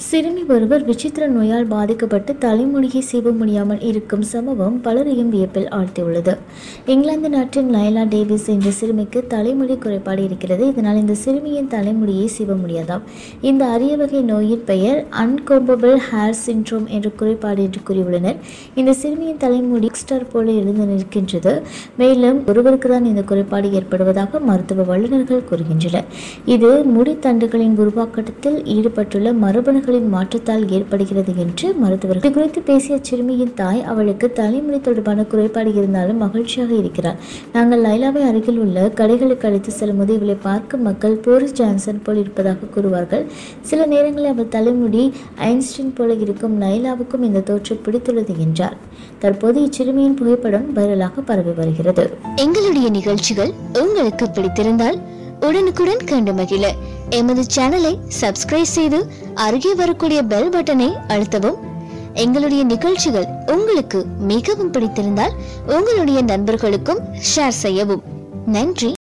சிறுமி ஒருவர் விசித்திர நோயால் பாதிக்கப்பட்டு தலைமுடியை சீவ முடியாமல் இருக்கும் சம்பவம் பலரையும் வியப்பில் ஆழ்த்தியுள்ளது இங்கிலாந்து நாட்டின் லைலா டேவிஸ் என்ற சிறுமிக்கு தலைமுடி குறைபாடு இருக்கிறது இதனால் இந்த சிறுமியின் தலைமுடியை சீவ முடியாதாம் இந்த அரிய வகை நோயின் பெயர் அன்கோம்பபிள் ஹேர் சிண்ட்ரோம் என்ற குறைபாடு என்று கூறியுள்ளனர் இந்த சிறுமியின் தலைமுடி ஸ்டார் போல எழுந்து நிற்கின்றது மேலும் ஒருவருக்கு தான் இந்த குறைபாடு ஏற்படுவதாக மருத்துவ வல்லுநர்கள் கூறுகின்றனர் இது முடித்தண்டுகளின் உருவாக்கத்தில் ஈடுபட்டுள்ள மரபணுகளின் மாற்றத்தால் ஏற்படுகிறது என்று மருத்துவர்கள் இது குறித்து பேசிய சிறுமியின் தாய் அவளுக்கு தலைமுடி தொடர்பான குறைபாடு இருந்தாலும் மகிழ்ச்சியாக இருக்கிறார் நாங்கள் லைலாவை அருகில் உள்ள கடைகளுக்கு அழைத்து செல்லும்போது இவளை பார்க்கும் மக்கள் போரிஸ் ஜான்சன் போல் இருப்பதாக கூறுவார்கள் சில நேரங்களில் அவள் தலைமுடி ஐன்ஸ்டீன் போல இருக்கும் லைலாவுக்கும் இந்த தோற்றம் பிடித்துள்ளது என்றார் தற்போது இச்சிறுமியின் புகைப்படம் வைரலாக பரவி வருகிறது எங்களுடைய நிகழ்ச்சிகள் உங்களுக்கு பிடித்திருந்தால் உடனுக்குடன் கண்டு மகிழ எமது சேனலை சப்ஸ்கிரைப் செய்து அருகே வரக்கூடிய பெல் பட்டனை அழுத்தவும் எங்களுடைய நிகழ்ச்சிகள் உங்களுக்கு மிகவும் பிடித்திருந்தால் உங்களுடைய நண்பர்களுக்கும் ஷேர் செய்யவும் நன்றி